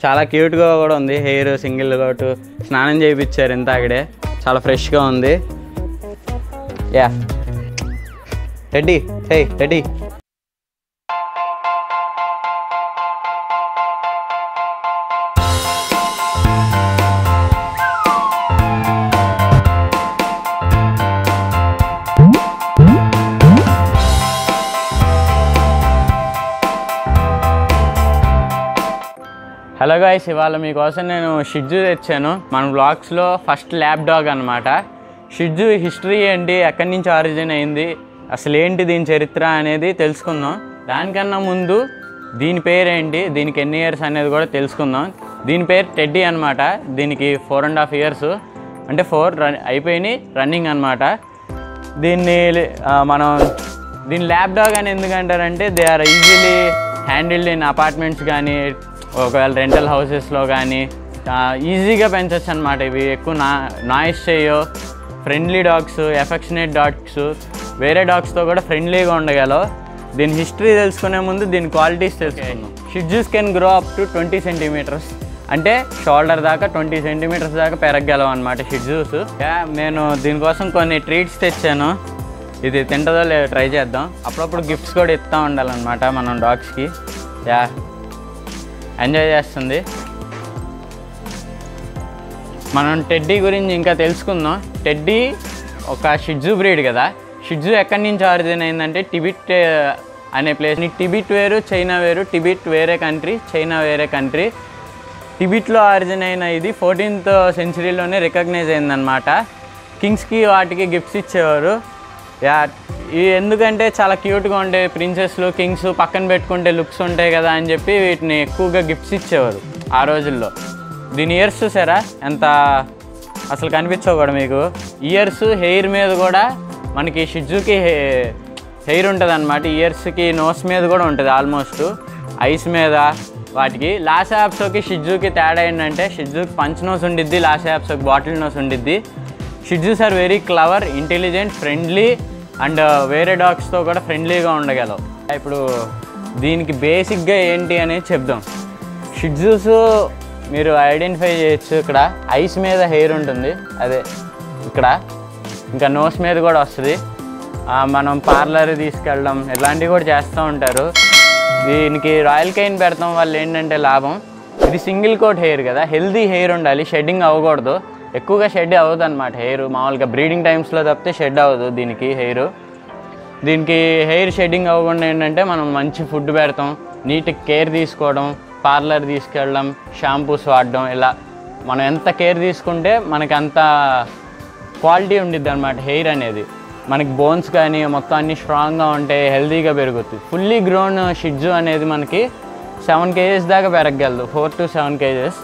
చాలా క్యూట్గా కూడా ఉంది హెయిర్ సింగిల్ కోటు స్నానం చేయించారు ఇంత అక్కడే చాలా ఫ్రెష్గా ఉంది yeah Reddy hey Reddy hello guys ఇవాళ మీకోసం నేను షిడ్జు తెచ్చాను మన బ్లాగ్స్లో ఫస్ట్ ల్యాబ్ డాగ్ అనమాట షిడ్జు హిస్టరీ ఏంటి ఎక్కడి నుంచి ఆరిజిన్ అయింది అసలు ఏంటి దీని చరిత్ర అనేది తెలుసుకుందాం దానికన్నా ముందు దీని పేరు ఏంటి దీనికి ఎన్ని ఇయర్స్ అనేది కూడా తెలుసుకుందాం దీని పేరు టెడ్డీ అనమాట దీనికి ఫోర్ అండ్ హాఫ్ ఇయర్స్ అంటే ఫోర్ రన్ అయిపోయినాయి రన్నింగ్ అనమాట దీన్ని ఆ, మనం దీని ల్యాబ్ డాగ్ అని ఎందుకంటారంటే they are easily handled in apartments కానీ ఒకవేళ రెంటల్ హౌసెస్లో కానీ ఈజీగా పెంచవచ్చు అనమాట ఇవి ఎక్కువ నా నాయిస్ చేయో ఫ్రెండ్లీ డాగ్స్ ఎఫెక్షనేట్ డాగ్స్ వేరే డాగ్స్తో కూడా ఫ్రెండ్లీగా ఉండగలవు దీని హిస్టరీ తెలుసుకునే ముందు దీని క్వాలిటీస్ తెలుసుకుందాం Shih Tzus can grow up to twenty centimetres అంటే షోల్డర్ దాకా ట్వంటీ సెంటీమీటర్స్ దాకా పెరగగలవు అనమాట షిడ్జూస్ నేను దీనికోసం కొన్ని ట్రీట్స్ తెచ్చాను ఇది తింటదో లేదో ట్రై చేద్దాం అప్పుడప్పుడు గిఫ్ట్స్ కూడా ఇస్తూ ఉండాలన్నమాట మనం డాగ్స్కి యా ఎంజాయ్ చేస్తుంది మనం టెడ్డీ గురించి ఇంకా తెలుసుకుందాం టెడ్డీ ఒక షిడ్జు బ్రీడ్ కదా షిడ్జు ఎక్కడి నుంచి ఆరిజిన్ అయిందంటే టిబిట్ ఆ, అనే ప్లేస్ టిబిట్ వేరు చైనా వేరు టిబిట్ వేరే కంట్రీ చైనా వేరే కంట్రీ టిబిట్లో ఆరిజిన్ అయిన ఇది ఫోర్టీన్త్ సెంచరీలోనే రికగ్నైజ్ అయిందనమాట కింగ్స్కి వాటికి గిఫ్ట్స్ ఇచ్చేవారు యా ఇవి ఎందుకంటే చాలా క్యూట్గా ఉండే ప్రిన్సెస్లు కింగ్స్ పక్కన పెట్టుకుంటే లుక్స్ ఉంటాయి కదా అని చెప్పి వీటిని ఎక్కువగా గిఫ్ట్స్ ఇచ్చేవారు ఆ రోజుల్లో దీని ఇయర్స్ చూసారా ఎంత అసలు కనిపించవు కూడా మీకు ఇయర్స్ హెయిర్ మీద కూడా మనకి షిడ్జుకి హెయిర్ ఉంటుంది అనమాట ఇయర్స్కి నోస్ మీద కూడా ఉంటుంది ఆల్మోస్ట్ ఐస్ మీద వాటికి లాస్ యాప్స్కి షిడ్జుకి తేడా ఏంటంటే షిడ్జుకి పంచ్ నోస్ ఉండిద్ది లాస్ యాప్స్కి బాటిల్ నోస్ ఉండిద్ది Shih Tzus are very clever intelligent friendly and వేరే డాగ్స్తో కూడా ఫ్రెండ్లీగా ఉండగలవు ఇప్పుడు దీనికి బేసిక్గా ఏంటి అనేది చెప్దాం షిడ్జూస్ మీరు ఐడెంటిఫై చేయొచ్చు ఇక్కడ ఐస్ మీద హెయిర్ ఉంటుంది అదే ఇక్కడ ఇంకా నోస్ మీద కూడా వస్తుంది ఆ, మనం పార్లర్ తీసుకెళ్ళడం ఇలాంటివి కూడా చేస్తూ ఉంటారు దీనికి రాయల్ కైన్ పెడతాం వల్ల ఏంటంటే లాభం ఇది సింగిల్ కోట్ హెయిర్ కదా హెల్దీ హెయిర్ ఉండాలి షెడ్డింగ్ అవ్వకూడదు ఎక్కువగా షెడ్ అవ్వదు అనమాట హెయిర్ మామూలుగా బ్రీడింగ్ టైమ్స్లో తప్పితే షెడ్ అవ్వదు దీనికి హెయిర్ దీనికి హెయిర్ షెడ్డింగ్ అవ్వకుండా ఏంటంటే మనం మంచి ఫుడ్ పెడతాం నీట్ కేర్ తీసుకోవడం పార్లర్ తీసుకెళ్ళడం షాంపూస్ వాడడం ఇలా మనం ఎంత కేర్ తీసుకుంటే మనకి అంత క్వాలిటీ ఉండిద్ది అనమాట హెయిర్ అనేది మనకి బోన్స్ కానీ మొత్తం అన్ని స్ట్రాంగ్గా ఉంటాయి హెల్తీగా పెరుగుతుంది ఫుల్లీ గ్రోన్ షిడ్జు అనేది మనకి సెవెన్ కేజెస్ దాకా పెరగగలదు ఫోర్ టు సెవెన్ కేజెస్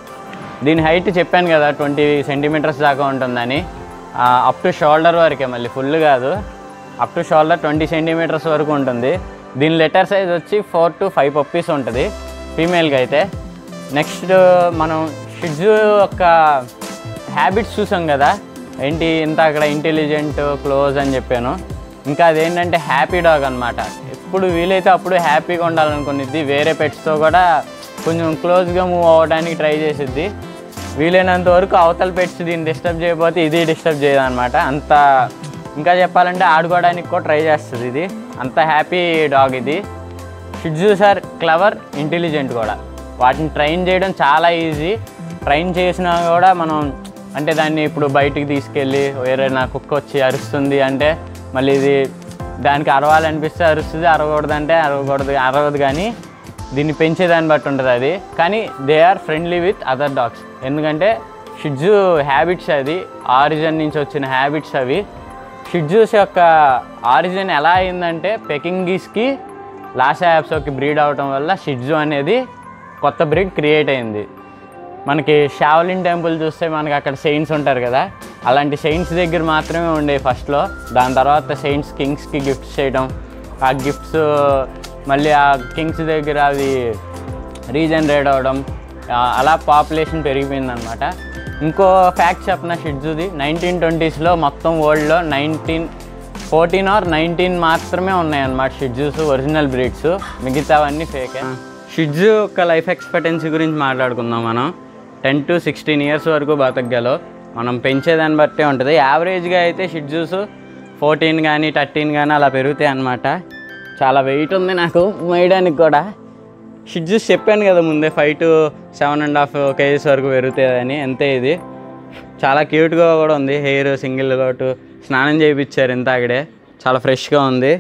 దీని హైట్ చెప్పాను కదా ట్వంటీ సెంటీమీటర్స్ దాకా ఉంటుందని అప్ టు షోల్డర్ వరకే మళ్ళీ ఫుల్ కాదు up to shoulder twenty centimetres వరకు ఉంటుంది దీని లెటర్ సైజ్ వచ్చి ఫోర్ టు ఫైవ్ పప్పీస్ ఉంటుంది ఫీమేల్కి అయితే నెక్స్ట్ మనం షిడ్జు యొక్క హ్యాబిట్స్ చూసాం కదా ఏంటి ఇంత అక్కడ ఇంటెలిజెంట్ క్లోజ్ అని చెప్పాను ఇంకా అదేంటంటే హ్యాపీ డాగ్ అనమాట ఎప్పుడు వీలైతే అప్పుడు హ్యాపీగా ఉండాలనుకునిద్ది వేరే పెట్స్తో కూడా కొంచెం క్లోజ్గా మూవ్ అవ్వడానికి ట్రై చేసిద్ది వీలైనంత వరకు అవతల పెట్స్ దీన్ని డిస్టర్బ్ చేయకపోతే ఇది డిస్టర్బ్ చేయదు అనమాట అంత ఇంకా చెప్పాలంటే ఆడుకోవడానికి కూడా ట్రై చేస్తుంది ఇది అంత హ్యాపీ డాగ్ ఇది షిడ్జూస్ ఆర్ క్లవర్ ఇంటెలిజెంట్ కూడా వాటిని ట్రైన్ చేయడం చాలా ఈజీ ట్రైన్ చేసినా కూడా మనం అంటే దాన్ని ఇప్పుడు బయటికి తీసుకెళ్ళి వేరే నా కుక్క వచ్చి అరుస్తుంది అంటే మళ్ళీ ఇది దానికి అరవాలనిపిస్తే అరుస్తుంది అరవకూడదు అంటే అరవకూడదు అరవదు కానీ దీన్ని పెంచేదాన్ని బట్టి ఉంటుంది అది కానీ they are friendly with other dogs ఎందుకంటే షిడ్జు హ్యాబిట్స్ అది ఆరిజిన్ నుంచి వచ్చిన హ్యాబిట్స్ అవి షిడ్జూస్ యొక్క ఆరిజిన్ ఎలా అయిందంటే పెకింగీస్కి లాసా యాప్స్కి బ్రీడ్ అవటం వల్ల షిడ్జు అనేది కొత్త బ్రీడ్ క్రియేట్ అయింది మనకి షావలిన్ టెంపుల్ చూస్తే మనకి అక్కడ సెయింట్స్ ఉంటారు కదా అలాంటి సెయింట్స్ దగ్గర మాత్రమే ఉండే ఫస్ట్లో దాని తర్వాత సెయింట్స్ కింగ్స్కి గిఫ్ట్స్ చేయడం ఆ గిఫ్ట్స్ మళ్ళీ ఆ కింగ్స్ దగ్గర అది రీజనరేట్ అవ్వడం ఆ, అలా పాపులేషన్ పెరిగిపోయిందనమాట ఇంకో ఫ్యాక్ట్ చెప్పిన షిడ్జుది నైన్టీన్ ట్వంటీస్లో మొత్తం వరల్డ్లో నైన్టీన్ ఫోర్టీన్ ఆర్ నైన్టీన్ మాత్రమే ఉన్నాయన్నమాట షిడ్జూస్ ఒరిజినల్ బ్రీడ్స్ మిగతావన్నీ ఫేకే షిడ్జ్ యొక్క లైఫ్ ఎక్స్పెక్టెన్సీ గురించి మాట్లాడుకుందాం మనం టెన్ టు సిక్స్టీన్ ఇయర్స్ వరకు బతకగలవు మనం పెంచేదాన్ని బట్టే ఉంటుంది యావరేజ్గా అయితే షిడ్జూస్ ఫోర్టీన్ కానీ థర్టీన్ కానీ అలా పెరుగుతాయి అన్నమాట చాలా వెయిట్ ఉంది నాకు వేయడానికి కూడా షిడ్జూస్ చెప్పాను కదా ముందే five to seven and half kgs వరకు పెరుగుతాయని అంతే ఇది చాలా క్యూట్గా కూడా ఉంది హెయిర్ సింగిల్ కోటు స్నానం చేయించారు ఇంత అక్కడే చాలా ఫ్రెష్గా ఉంది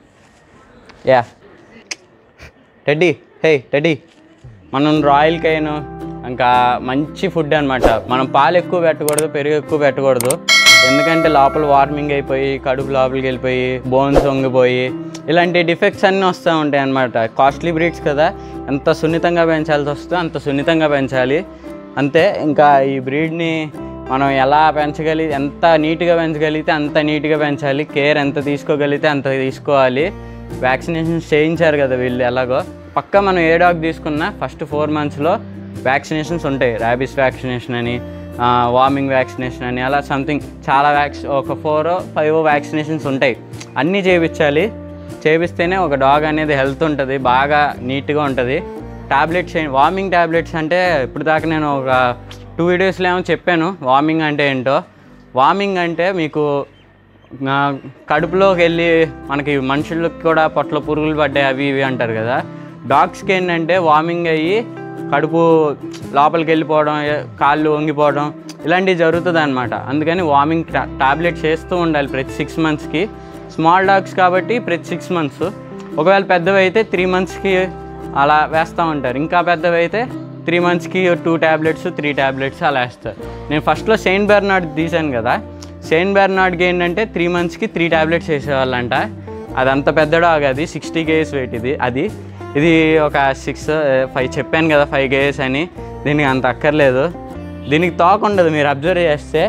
యా టెడ్డీ హే టెడ్డీ మనం రాయల్ కైన్ ఇంకా మంచి ఫుడ్ అనమాట మనం పాలు ఎక్కువ పెట్టకూడదు పెరుగు ఎక్కువ పెట్టకూడదు ఎందుకంటే లోపల వార్మింగ్ అయిపోయి కడుపు లోపలికి వెళ్ళిపోయి బోన్స్ వంగిపోయి ఇలాంటి డిఫెక్ట్స్ అన్నీ వస్తూ ఉంటాయి అన్నమాట కాస్ట్లీ బ్రీడ్స్ కదా ఎంత సున్నితంగా పెంచాల్సి వస్తుందో అంత సున్నితంగా పెంచాలి అంతే ఇంకా ఈ బ్రీడ్ని మనం ఎలా పెంచగలి ఎంత నీట్గా పెంచగలిగితే అంత నీట్గా పెంచాలి కేర్ ఎంత తీసుకోగలిగితే అంత తీసుకోవాలి వ్యాక్సినేషన్స్ చేయించారు కదా వీళ్ళు ఎలాగో పక్క మనం ఏ డాగ్ తీసుకున్నా ఫస్ట్ ఫోర్ మంత్స్లో వ్యాక్సినేషన్స్ ఉంటాయి ర్యాబిస్ వ్యాక్సినేషన్ అని వార్మింగ్ వ్యాక్సినేషన్ అని అలా సంథింగ్ చాలా వ్యాక్సి ఒక ఫోర్ ఫైవ్ వ్యాక్సినేషన్స్ ఉంటాయి అన్నీ చేయించాలి చేపిస్తేనే ఒక డాగ్ అనేది హెల్త్ ఉంటుంది బాగా నీట్గా ఉంటుంది టాబ్లెట్స్ వార్మింగ్ టాబ్లెట్స్ అంటే ఇప్పుడు దాకా నేను ఒక టూ వీడియోస్లో ఏమో చెప్పాను వార్మింగ్ అంటే ఏంటో వార్మింగ్ అంటే మీకు ఆ, కడుపులోకి వెళ్ళి మనకి మనుషులకు కూడా పొట్ల పురుగులు పడ్డాయి అవి ఇవి అంటారు కదా డాగ్స్కి ఏంటంటే వార్మింగ్ అయ్యి కడుపు లోపలికి వెళ్ళిపోవడం ఏ- కాళ్ళు వంగిపోవడం ఇలాంటివి జరుగుతుంది అనమాట అందుకని వార్మింగ్ టాబ్లెట్ చేస్తూ ఉండాలి ప్రతి సిక్స్ మంత్స్కి స్మాల్ డాగ్స్ కాబట్టి ప్రతి సిక్స్ మంత్స్ ఒకవేళ పెద్దవి అయితే త్రీ మంత్స్కి అలా వేస్తూ ఉంటారు ఇంకా పెద్దవి అయితే త్రీ మంత్స్కి టూ ట్యాబ్లెట్స్ త్రీ ట్యాబ్లెట్స్ అలా వేస్తారు నేను ఫస్ట్లో సెయింట్ బెర్నాడ్ తీసాను కదా సెయింట్ బెర్నాడ్కి ఏంటంటే త్రీ మంత్స్కి త్రీ ట్యాబ్లెట్స్ వేసేవాళ్ళంట అది అంత పెద్ద డాగ్ అది సిక్స్టీ కేజీస్ వెయిట్ ఇది అది ఇది ఒక సిక్స్ ఫైవ్ చెప్పాను కదా ఫైవ్ కేజీస్ అని దీనికి అంత అక్కర్లేదు దీనికి తోక ఉండదు మీరు అబ్జర్వ్ చేస్తే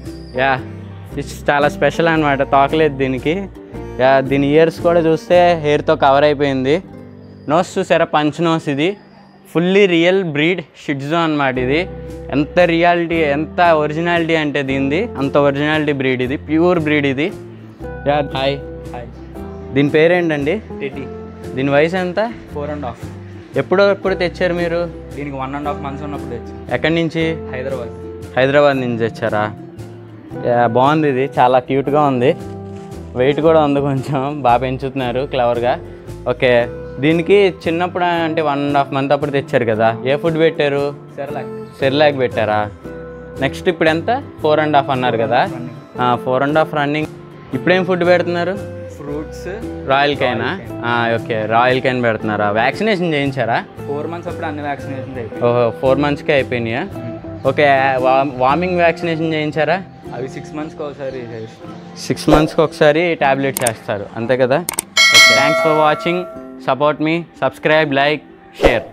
యా ఇట్స్ చాలా స్పెషల్ అనమాట తోకలేదు దీనికి యా దీని ఇయర్స్ కూడా చూస్తే హెయిర్తో కవర్ అయిపోయింది నోస్ చూసారా పంచ్ నోస్ ఇది ఫుల్లీ రియల్ బ్రీడ్ షిడ్జో అనమాట ఇది ఎంత రియాలిటీ ఎంత ఒరిజినాలిటీ అంటే దీనిది అంత ఒరిజినాలిటీ బ్రీడ్ ఇది ప్యూర్ బ్రీడ్ ఇది యా హాయ్ హాయ్ దీని పేరేంటండి టెడ్డీ దీని వయసు ఎంత ఫోర్ అండ్ హాఫ్ ఎప్పుడో ఎప్పుడు తెచ్చారు మీరు దీనికి వన్ అండ్ హాఫ్ మంత్స్ ఉన్నప్పుడు తెచ్చి ఎక్కడి నుంచి హైదరాబాద్ హైదరాబాద్ నుంచి తెచ్చారా యా, బాగుంది ఇది చాలా క్యూట్గా ఉంది వెయిట్ కూడా ఉంది కొంచెం బాగా పెంచుతున్నారు క్లవర్గా ఓకే దీనికి చిన్నప్పుడు అంటే వన్ అండ్ హాఫ్ మంత్ అప్పుడు తెచ్చారు కదా ఏ ఫుడ్ పెట్టారు సెర్లాక్ సెర్లాక్ పెట్టారా నెక్స్ట్ ఇప్పుడు ఎంత ఫోర్ అండ్ హాఫ్ అన్నారు కదా ఫోర్ అండ్ హాఫ్ రన్నింగ్ ఇప్పుడేం ఫుడ్ పెడుతున్నారు ఫ్రూట్స్ రాయల్ కైనా ఓకే రాయల్ కైన్ పెడుతున్నారా వ్యాక్సినేషన్ చేయించారా ఫోర్ మంత్స్ అప్పుడు అన్ని వ్యాక్సినేషన్స్ అయిపోయి ఓహో ఫోర్ మంత్స్కే అయిపోయినాయా ఓకే వా- వార్మింగ్ వ్యాక్సినేషన్ చేయించారా అవి సిక్స్ మంత్స్కి ఒకసారి చేస్తాం సిక్స్ మంత్స్కి ఒకసారి ట్యాబ్లెట్స్ వేస్తారు అంతే కదా థ్యాంక్స్ ఫర్ వాచింగ్ సపోర్ట్ మీ సబ్స్క్రైబ్ లైక్ షేర్